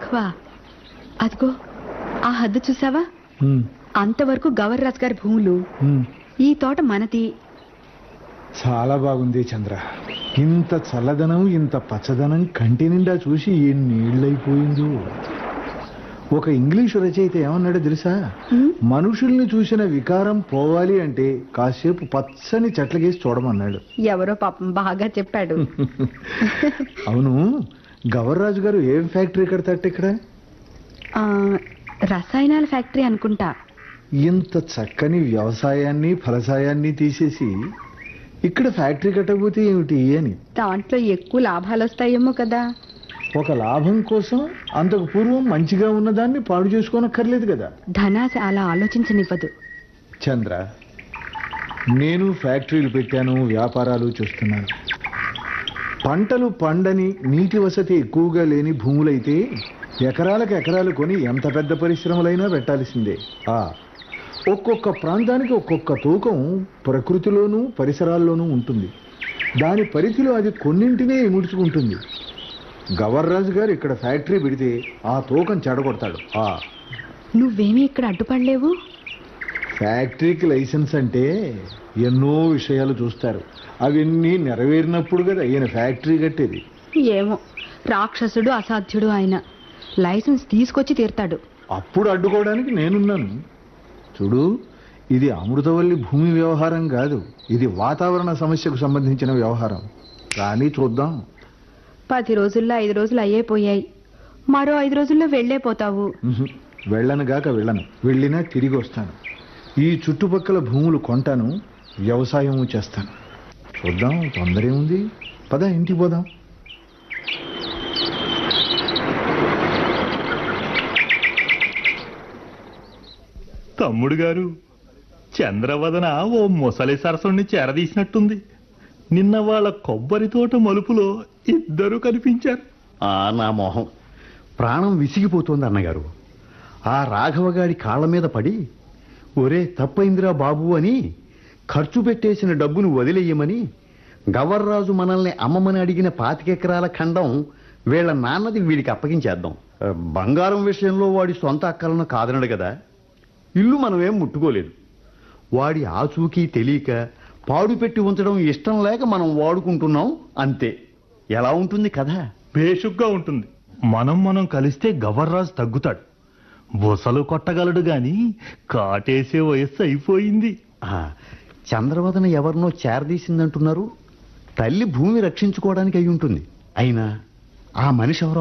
రాఘవ అదిగో ఆ హద్దు చూసావా ఉమ్, అంతవరకు గవర్రాజ్ గారి భూములు ఉమ్. ఈ తోట మనది చాలా బాగుంది చంద్ర ఇంత చల్లదనం ఇంత పచ్చదనం కంటి నిండా చూసి ఎన్నేళ్ళైపోయిందో ఒక ఇంగ్లీషు రచయిత ఏమన్నాడో తెలుసా ఉమ్, మనుషుల్ని చూసిన వికారం పోవాలి అంటే కాసేపు పచ్చని చెట్లకేసి చూడమన్నాడు ఎవరో పాపం బాగా చెప్పాడు అవును గవర్రాజు గారు ఏం ఫ్యాక్టరీ కడతాట ఇక్కడ ఆ, రసాయనాల ఫ్యాక్టరీ అనుకుంటా ఇంత చక్కని వ్యవసాయాన్ని ఫలసాయాన్ని తీసేసి ఇక్కడ ఫ్యాక్టరీ కట్టకపోతే ఏమిటి అని దాంట్లో ఎక్కువ లాభాలు వస్తాయేమో కదా ఒక లాభం కోసం అంతకు పూర్వం మంచిగా ఉన్నదాన్ని పాడు చేసుకోనక్కర్లేదు కదా ధనాశ అలా ఆలోచించనివ్వదు చంద్ర నేను ఫ్యాక్టరీలు పెట్టాను వ్యాపారాలు చూస్తున్నాను పంటలు పండని నీటి వసతి ఎక్కువగా లేని భూములైతే ఎకరాలకు ఎకరాలు కొని ఎంత పెద్ద పరిశ్రమలైనా పెట్టాల్సిందే ఆ ఒక్కొక్క ప్రాంతానికి ఒక్కొక్క తూకం ప్రకృతిలోనూ పరిసరాల్లోనూ ఉంటుంది దాని పరిధిలో అది కొన్నింటినే ఇముడ్చుకుంటుంది గవర్రాజు గారు ఇక్కడ ఫ్యాక్టరీ పెడితే ఆ తూకం చెడగొడతాడు ఆ నువ్వేమీ ఇక్కడ అడ్డుపడలేవు ఫ్యాక్టరీకి లైసెన్స్ అంటే ఎన్నో విషయాలు చూస్తారు అవన్నీ నెరవేరినప్పుడు కదా ఈయన ఫ్యాక్టరీ కట్టేది ఏమో రాక్షసుడు అసాధ్యుడు ఆయన లైసెన్స్ తీసుకొచ్చి తీరుతాడు అప్పుడు అడ్డుకోవడానికి నేనున్నాను చూడు ఇది అమృతవల్లి భూమి వ్యవహారం కాదు ఇది వాతావరణ సమస్యకు సంబంధించిన వ్యవహారం కానీ చూద్దాం పది రోజుల్లో ఐదు రోజులు అయ్యే పోయాయి మరో ఐదు రోజుల్లో వెళ్ళే పోతావు ఉహు, వెళ్ళను గాక వెళ్ళను వెళ్ళినా తిరిగి వస్తాను ఈ చుట్టుపక్కల భూములు కొంటాను వ్యవసాయం చేస్తాను చూద్దాం తొందర ఏముంది పద ఇంటికి పోదాం తమ్ముడు గారు చంద్రవదన ఓ ముసలి సరసుని చేరదీసినట్టుంది నిన్న వాళ్ళ కొబ్బరి తోట మలుపులో ఇద్దరు కనిపించారు ఆ నా మొహం ప్రాణం విసిగిపోతోంది అన్నగారు ఆ రాఘవగాడి కాళ్ళ మీద పడి ఒరే తప్పైందిరా బాబు అని ఖర్చు పెట్టేసిన డబ్బును వదిలేయమని గవర్రాజు మనల్ని అమ్మమని అడిగిన పాతికెకరాల ఖండం వీళ్ళ నాన్నది వీడికి అప్పగించేద్దాం ఆ, బంగారం విషయంలో వాడి సొంత అక్కలను కాదనడు కదా ఇల్లు మనమేం ముట్టుకోలేదు వాడి ఆచూకీ తెలియక పాడు పెట్టి ఉంచడం ఇష్టం లేక మనం వాడుకుంటున్నాం అంతే ఎలా ఉంటుంది కదా బేషుగ్గా ఉంటుంది మనం మనం కలిస్తే గవర్రాజు తగ్గుతాడు బుసలు కొట్టగలడు గాని కాటేసే వయస్సు అయిపోయింది ఆ, చంద్రవదన ఎవరినో చేరదీసిందంటున్నారు తల్లి భూమి రక్షించుకోవడానికి అయి ఉంటుంది అయినా ఆ మనిషి ఎవరో